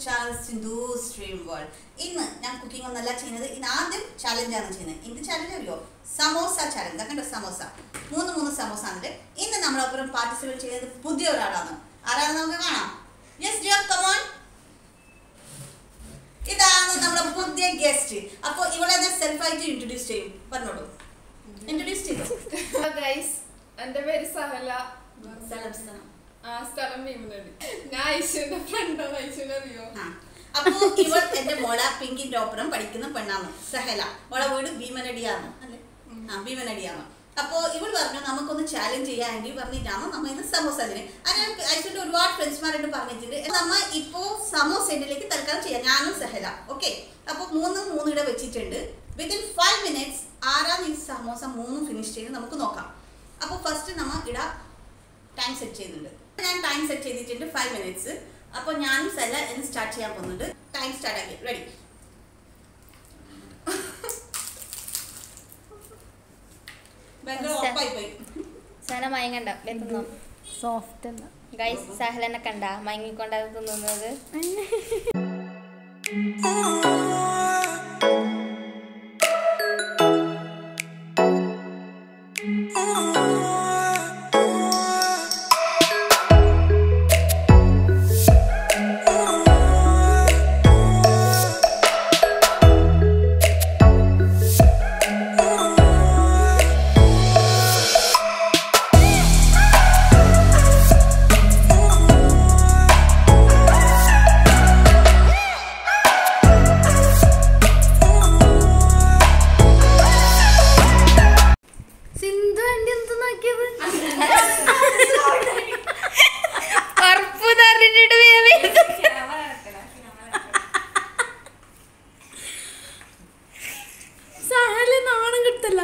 Channel Sindhu stream world ഇന്ന് ഞാൻ cooking ഒന്നല്ല ചെയ്യുന്നത് ഇന്ന് ആദ്യം ചാലഞ്ചാണ് ചെയ്യുന്നത് എന്ത് ചാലഞ്ച് അറിയോ സമോസ ചാലഞ്ച് കണ്ടോ സമോസ മൂന്ന് മൂന്ന് സമോസ ആണിട്ട് ഇന്ന് നമ്മളൊപ്പം പാർട്ടിസിപ്പേറ്റ് ചെയ്യുന്നത് പുതിയ ഒരാളാണ് ആരാണെന്ന് നമുക്ക് കാണാം യെസ് ഡിയർ കമോൺ ഇതാണ് നമ്മുടെ പുതിയ ഗസ്റ്റ് അപ്പോൾ ഇവളെ ഞാൻ സെൽഫായിട്ട് ഇൻട്രൊഡ്യൂസ് ചെയ്യും പറഞ്ഞോളൂ ഇൻട്രൊഡ്യൂസ് ചെയ്തു ഹലോ ഗൈസ് എൻ്റെ പേര് സഹല സ്ഥലം സ്ഥലം ആ സ്ഥലം ഭീമനടി ഞാൻ ഐശ്വര്യ ഫ്രണ്ടാണ് ഐശ്വര്യ അറിയോ ആ. അപ്പൊ ഇവൾ എന്റെ മോള പിങ്കിന്റെ ഒപ്പരം പഠിക്കുന്ന പെണ്ണാണ് സഹല മോളെ വീട് ഭീമനടിയാണ് അല്ലേ ആ ഭീമനടിയാണ് അപ്പോ ഇവൾ പറഞ്ഞു നമുക്കൊന്ന് ചാലഞ്ച് ചെയ്യാമെങ്കിൽ പറഞ്ഞിട്ടാണ് നമ്മ ഇന്ന് സമോസ അതിന് അങ്ങനെ ഐശ്വര്യ ഒരുപാട് ഫ്രണ്ട്സ്മാരോട് പറഞ്ഞിട്ടുണ്ട് നമ്മ ഇപ്പോ സമോസ ഇതിലേക്ക് തൽക്കാലം ചെയ്യാം ഞാനും സഹല ഓക്കെ അപ്പൊ മൂന്ന് മൂന്നിട വെച്ചിട്ടുണ്ട് വിത്തിൻ ഫൈവ് മിനിറ്റ്സ് ആരാണ് ഈ സമോസ മൂന്നും ഫിനിഷ് ചെയ്ത് നമുക്ക് നോക്കാം അപ്പോൾ ഫസ്റ്റ് നമ്മ ഇട ടൈം സെറ്റ് ചെയ്യുന്നുണ്ട് ഞാൻ ടൈം സെറ്റ് ചെയ്തിട്ടുണ്ട് ഫൈവ് മിനിറ്റ്സ് അപ്പോൾ ഞാനും സെല്ല എന്ന് സ്റ്റാർട്ട് ചെയ്യാൻ പോകുന്നുണ്ട് ടൈം സ്റ്റാർട്ട് ആക്കി റെഡി ഭയങ്കര ഉറപ്പായി പോയി സഹല മയങ്ങണ്ട വെക്കുന്നു സോഫ്റ്റ് അല്ല ഗൈസ് സഹലനെ കണ്ട മയങ്ങിക്കൊണ്ടത് തിന്നുന്നത് സിന്ധു എന്റെ എന്ത് നോക്കിയത് ഉറപ്പ് തന്നിട്ട് വേവേ സഹല നാണം കിട്ടല്ല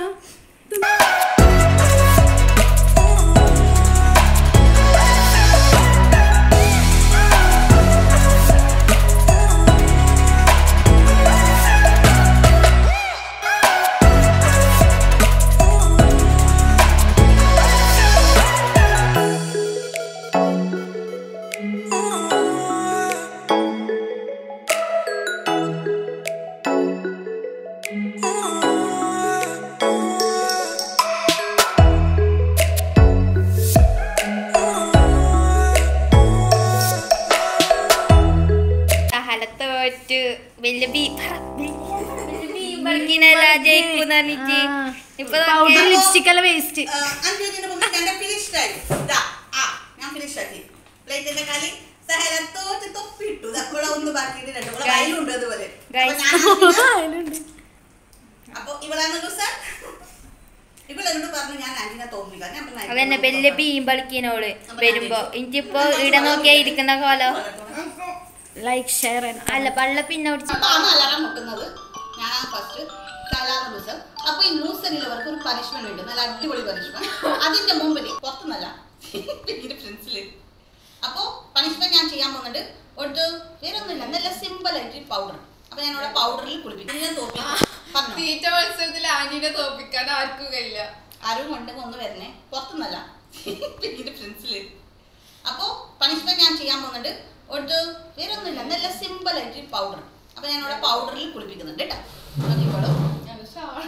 സഹല തോറ്റ് വലിയ ബീ ബീബർക്കിനല്ല ജയിക്കുന്ന പറഞ്ഞിട്ട് ഇപ്പൊ പൗഡർ ലിപ്സ്റ്റിക് അല്ല വേസ്റ്റ് ആ, അഞ്ച് മിനിറ്റിന് മുമ്പ് ഞങ്ങൾ ഫിനിഷ്ഡ് ആയി ഇതാ ആ ഞാൻ ഫിനിഷ് ആക്കി പ്ലേറ്റിന്റെ കാലി സഹല തോറ്റ് തൊപ്പിട്ടു നമ്മളെ ഒന്ന് ബാക്കിയിട്ട് രണ്ടു കൂടെ Guys. വയലുണ്ട് അതുപോലെ അപ്പൊ Guys. ഞാൻ അതിലുണ്ട് അപ്പൊ ഇവളാണ് ലൂസർ ഇവളെന്നോട് പറഞ്ഞു ഞാൻ ആന്റിനെ തോന്നില്ല ഞാൻ പറഞ്ഞു, അതന്നെ ആന്റിനെ വലിയ തോന്നില്ല. ബീമ്പളിക്കിനോള് വരുമ്പോ എനിക്കിപ്പോ ഇവിടെ നോക്കിയാ ഇരിക്കുന്ന കോലോ ലൈക്ക് ഷെയർ അല്ല പള്ള പിന്നെ പിടിച്ച് അപ്പാണ് അലാറം മുട്ടുന്നത് ഞാനാണ് ഫസ്റ്റ് സാധാരണ ലൂസർ അപ്പൊ ഈ ലൂസറിലവർക്ക് ഒരു പനിഷ്മെന്റ് ഉണ്ട് നല്ല അടിപൊളി പനിഷ്മെന്റ് അതിന്റെ മുമ്പിൽ പുറത്തുനിന്നല്ല എന്റെ ഫ്രണ്ട്സില് അപ്പോ പനിഷ്മെന്റ് ഞാൻ ചെയ്യാൻ പോകുന്നുണ്ട് ഒട്ട് വേറൊന്നുമില്ല നല്ല സിമ്പിൾ ആയിട്ട് പൗഡർ അപ്പൊ ഞാൻ അവിടെ പൗഡറിൽ കുളിപ്പിക്കും ഞാൻ തോപ്പിക്കും പറഞ്ഞു തീറ്റ മത്സരത്തിൽ ആന്റീനെ തോപ്പിക്കാൻ ആർക്കും കഴിയില്ല ആരും കൊണ്ടെങ്കിൽ ഒന്ന് വരണേ പുറത്തുനിന്നല്ല എന്റെ ഫ്രണ്ട്സില് അപ്പോ പനിഷ്മെന്റ് ഞാൻ ചെയ്യാൻ പോകുന്നുണ്ട് ഒട്ട് വേറൊന്നുമില്ല നല്ല സിമ്പിൾ ആയിട്ട് പൗഡർ അപ്പൊ ഞാൻ അവിടെ പൗഡറിൽ കുളിപ്പിക്കുന്നുണ്ട് കേട്ടോ നോക്കിക്കോളൂ ഞാൻ ഷാൾ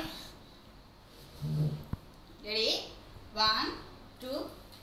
റെഡി വൺ ടു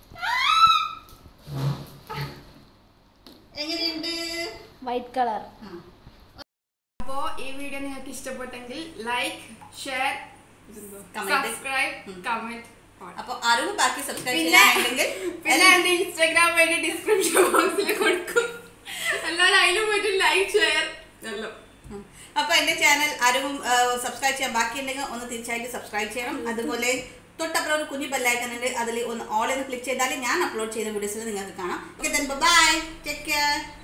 എങ്ങനെയുണ്ട് വൈറ്റ് കളർ ആ. അപ്പോ ഈ വീഡിയോ നിങ്ങൾക്ക് ഇഷ്ടപ്പെട്ടെങ്കിൽ ലൈക്ക് ഷെയർ Comment. സബ്സ്ക്രൈബ് ഉം. കമന്റ് അപ്പൊ അറിവ് ബാക്കി സബ്സ്ക്രൈബ് പിന്നെ ചെയ്യാനുണ്ടെങ്കിൽ പിന്നെ എന്റെ ഇൻസ്റ്റാഗ്രാം വഴി ഡിസ്ക്രിപ്ഷൻ ബോക്സിൽ കൊടുക്കും എല്ലാവരും അതിലും പോയിട്ട് ലൈക്ക് ഷെയർ എല്ലാം ഉം. അപ്പൊ എന്റെ ചാനൽ ആരും സബ്സ്ക്രൈബ് ചെയ്യാൻ ബാക്കിയുണ്ടെങ്കിൽ ഒന്ന് തീർച്ചയായിട്ടും സബ്സ്ക്രൈബ് ചെയ്യണം അതുപോലെ തൊട്ടപ്പുറം ഒരു കുഞ്ഞു ബെല്ലൈക്കൺ ഉണ്ട് അതിൽ ഒന്ന് ഓൾ എന്ന് ക്ലിക്ക് ചെയ്താൽ ഞാൻ അപ്ലോഡ് ചെയ്ത വീഡിയോസിൽ നിങ്ങൾക്ക് കാണാം ഓക്കെ ബൈ ടേക്ക് കെയർ